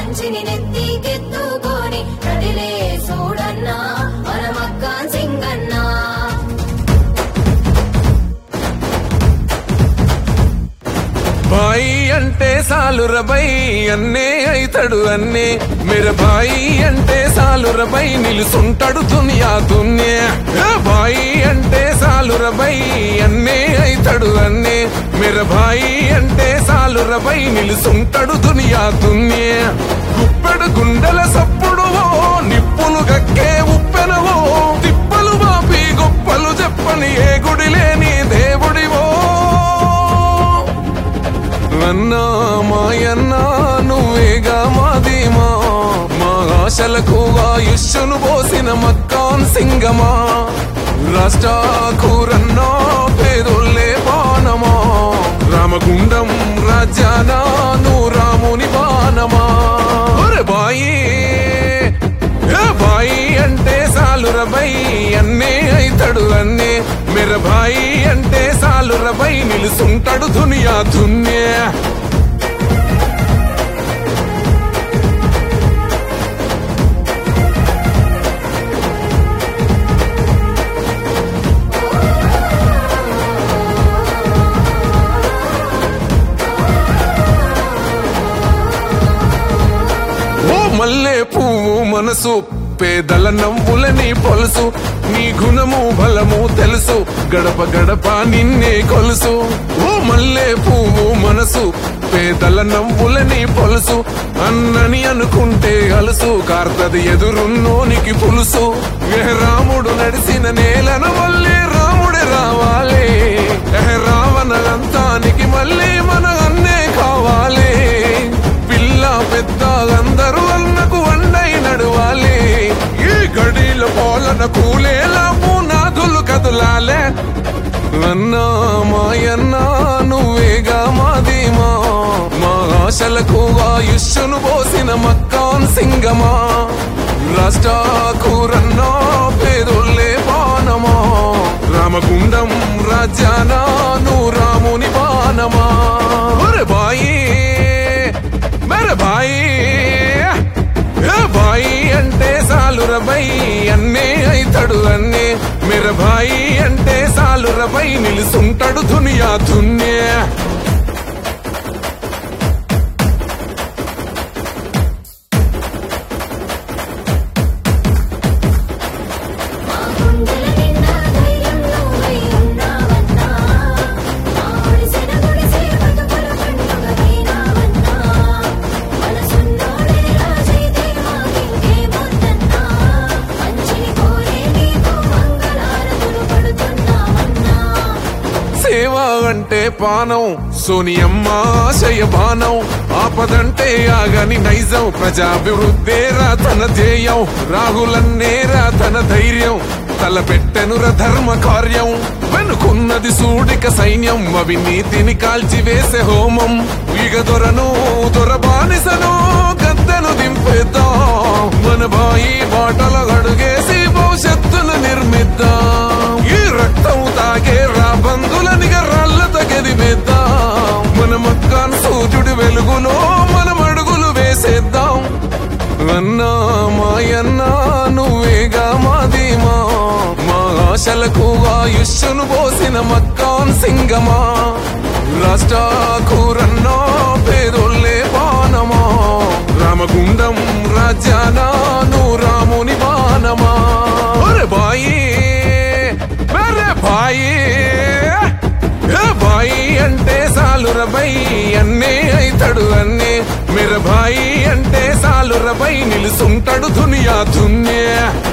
మంచిని నెత్తికెత్తుకొని కదిలే చూడన్నా మన మక్కాన్ సింగన్నా బాయి అంటే సాలురబై అన్నే అయితడు అన్నే మెర బాయి అంటే సాలురబై నిలుసుంటాడు దునియా దున్నే ఏ బాయి అంటే సాలురబై అన్నే అయితడు అన్నే మెర బాయి అంటే సాలురబై నిలుసుంటాడు దునియా దున్నే గుప్పెడు గుండెల సప్పుడువో నిప్పులు గక్కే ఉప్పెనవో తిప్పలు బాపి గొప్పలు చెప్పని ఏ గుడి లేని దేవుడివో అన్నా మాయన్నా నువ్వేగా మాదీమా మా ఆశలకు ఆయుష్ను పోసిన మక్కాన్ సింగమా రాష్ట్రాకూరన్నా పేదోళ్ళే బాణమా రామగుండం రాజ్యాన నువ్వు రాముని బాణమా ఒరే బాయి ఏ బాయి అంటే సాలురబై అన్నే అయితడు అన్నే మెర బాయి అంటే సాలురబై నిలుసుంటాడు దునియా దున్నే ఓ మల్లె పువ్వు మనసు పేదల నవ్వులని పొలుసు నీ గుణము బలము తెలుసు గడప గడప నిన్నే కొలుసు ఓ మల్లె పువ్వు మనసు పేదల నవ్వులని పొలుసు అన్నని అనుకుంటే అలుసు కార్తది ఎదురున్నోనికి పులుసు ఏ రాముడు నడిసిన నేలను మళ్ళీ రాముడే రావాలి ఏ రావణ అంతానికి మళ్ళీ మన అన్నే కావాలి పిల్ల పెద్ద అందరూ అన్నకు వండై నడవాలి ఈ గడిల పోలన కూలేలా పునాదులు కదులాలే అన్నా మాయన్నా నువ్వేగా మాదీమా మా ఆశలకు ఆయుష్ను పోసిన మక్కాన్ సింగమా రాష్ట్రాకూరన్నా పేదోళ్ళే బాణమా రామగుండం రాజ్యాన నువ్వు రాముని బాణమా ఒరే బాయి మెర బాయి ఏ బాయి అంటే సాలురబై అన్నే అయితడు అన్నే మెర బాయి అంటే సాలురబై నిలుసుంటాడు దునియా దున్నే మా గుండెల నిండా ధైర్యం నువ్వై ఉన్నావన్నా మా ఒడిసిన గుడిసె బతుకుల పండుగ నీనావన్నా మనసున్నోడే రాజైతే మాకింకేమొద్దన్నా మంచిని కోరే నీకు మంగళారతులు పడుతున్నామన్నా సేవ అంటే పానం సోనియమ్మ ఆశయ బాణం ఆపదంటే ఆగని నైజం ప్రజాభివృద్ధేరా తన ధ్యేయం రాహులన్నేరా తన ధైర్యం తలపెట్టెనుర ధర్మ కార్యం వెనుకున్నది సూడిక సైన్యం అవినీతిని కాల్చివేసే హోమం ఇక దొరను దొరబానిసను గద్దెను దింపేద్దాం మన బాయి బాటల అడుగేసి భవిష్యత్తును నిర్మిద్దాం ఈ రక్తం తాగే రాబందుల రాళ్ళతో గదివేద్దాం మన మక్కాన్ సూర్యుడి వెలుగులో మనం అడుగులు వేసేద్దాం అన్నా మాయన్నా నువ్వేగా మాదీమా మా ఆశలకు ఆయుష్ను పోసిన మక్కాన్ సింగమా రాష్ట్రాకూరన్నా పేదోళ్ళే బాణమా రామగుండం రాజ్యాన నువ్వు రాముని బాణమా ఒరే బాయి మెరే బాయి ఏ బాయి అంటే సాలురబై అన్నే అయితడు అన్నే మెర బాయి అంటే సాలురబై నిలుసుంటాడు దునియా దున్నే